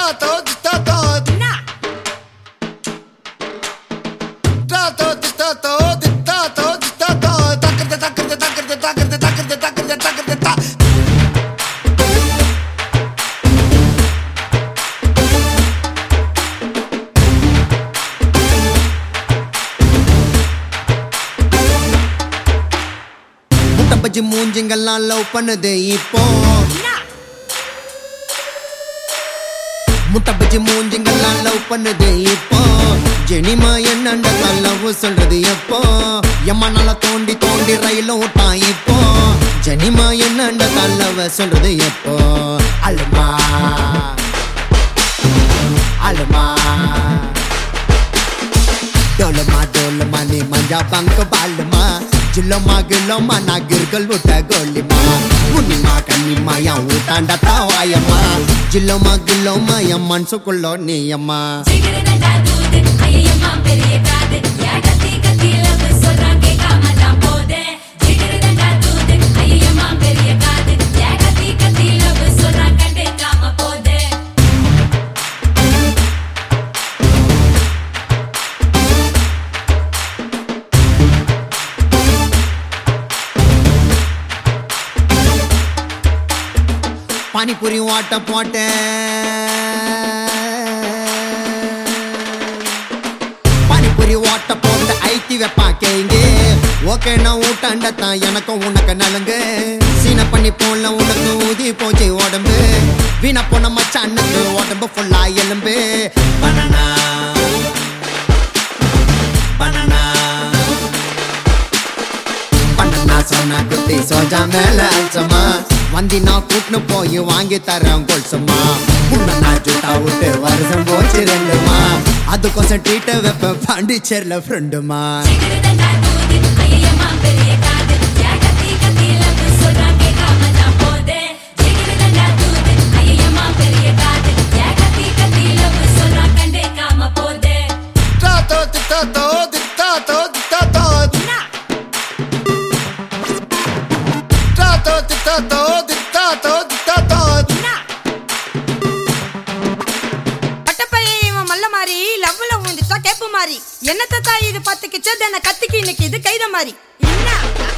Tato, tato, என்ன tato, tato, tato, tato, takrde, takrde, takrde, takrde, takrde, takrde, takrde, ta. முட்டை bajji மூஞ்சிங்கெல்லாம் love பண்ணுது இப்போ என்ன முட்டை பஜ்ஜி மூஞ்சிங்கெல்லாம் லவ் பண்ணுது இப்போ ஜெனிமா என்னண்ட லவ் சொல்றது எப்போ எம்மா நல்லா தோண்டி தோண்டி ரயில விட்டான் இப்போ ஜெனிமா என்னண்ட லவ் சொல்றது எப்போ அழுமா அழுமா டோலமா டோலமா நீ மஞ்சா பங்க பாலுமா ஜில்லமா கில்லமா நான் கிர்கள் விட்ட கோலிமா முன்னிமா கண்ணிமா என் ஊட்டாண்ட தாவாயம்மா ஜில்லமா கில்லமா என் மனசுக்குள்ளோ நீயம்மா ஜிகிருதண்டா தூது, ஐயையம்மா பெரிய காது. ஏன் கத்தி கத்தி love சொல்றான் கேட்காம தான் போதே. ஜிகிருதண்டா தூது, ஐயையம்மா பெரிய காது. ஏன் கத்தி கத்தி love சொல்றான் கண்டுக்காம போதே. பானிபூரி ஓட்ட போட்டேன் பானிபூரி ஓட்ட போட்டு ஐத்தி வைப்பான் கேங்க ஓகே நான் ஊட்டாண்ட தான் எனக்கும் உனக்கு நலுங்கு சீன பண்ணி போல உனக்கு ஊதி போச்சு உடம்பு வீணா போன மச்சானுக்கு உடம்பு ஃபுல்லா எலும்பு பனானா பனானா பண்ணா சொன்ன குத்தி சோஜா மேல அல்சமா வந்தி நான் கூட்டுன்னு போய் வாங்கி தரேன் கொல்சமா உன்னை நான் ஜூட்டா விட்டு வருஷம் போச்சு ரெண்டுமா அதுக்கோசம் ட்ரீட்டை வைப்பேன் பாண்டிச்சேரியில் ஃப்ரெண்டுமா ஜிகிருதண்டா தூது, ஐயையம்மா பெரிய காது. ஏன் கத்தி கத்தி love சொல்றான் கேட்காம தான் போதே. ஜிகிருதண்டா தூது, ஐயையம்மா பெரிய காது. ஏன் கத்தி கத்தி love சொல்றான் கண்டுக்காம போதே. Tato, tato, tato, tato, என்ன tato, tato, tato, tato. என்ன பட்டப்பையன் இவன் மல்ல மாதிரி லவ்ல விழுந்துட்டா கேப்பு மாதிரி என்னத்த தாய் இது பத்துக்கிச்சு என்ன கத்திக்கு இன்னைக்கு இது கைத மாதிரி என்ன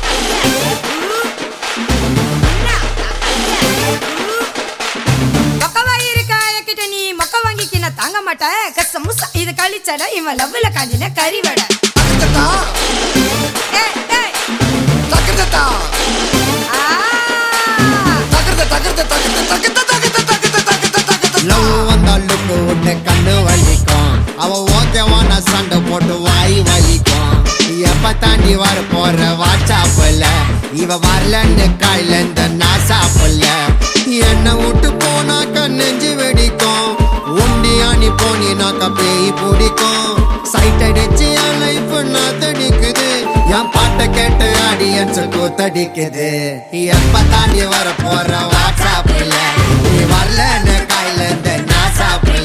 மொக்கவாய் இருக்கா என்கிட்ட நீ மொக்க வாங்கிக்கு நான் தாங்க மாட்டேன் கச முசா இது கழிச்சட இவன் லவ்ல காஞ்சின கறி வடை Takrde, ஏய், ஏய், takrde, ta. ஆ. Takrde, takrde, takrde, takrde, takrde, takrde, takrde, takrde, love ta. வந்தாலுக்கு உன்னை கண்ணு வலிக்கும் அவ ஓகேவான சண்டை போட்டு வாய் வலிக்கும் எப்ப தாண்டி வர போற வாட்சாப்புல இவ வரலன்னு காயில இந்த நாசாப்புல என்ன விட்டு போனாக்க நெஞ்சு வெடிக்கும் உண்டியானி போனினாக்க பேய் பிடிக்கும் சைட் அடிச்சு என் லைஃப் தடிக்குது என் பாட்டை கேட்டு ஆடியன்ஸ் கூத்தடிக்குது எப்ப தாண்டி வர போற வாட்ஸ்அப்ல நீ வரலன்னு காயில இந்த நாசாப்புல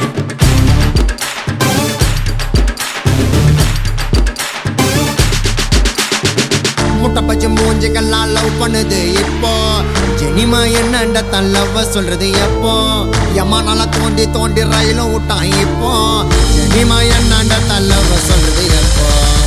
முட்டை பச்சை மூஞ்சிகள்லாம் லவ் பண்ணுது இப்போ ஜெனிமா என்னண்ட தன் லவ் சொல்றது எப்போ எம்மா நல்லா தோண்டி தோண்டி ரயிலும் விட்டான் இப்போ ஜெனிமா என்னண்ட தன் லவ் சொல்றது எப்போ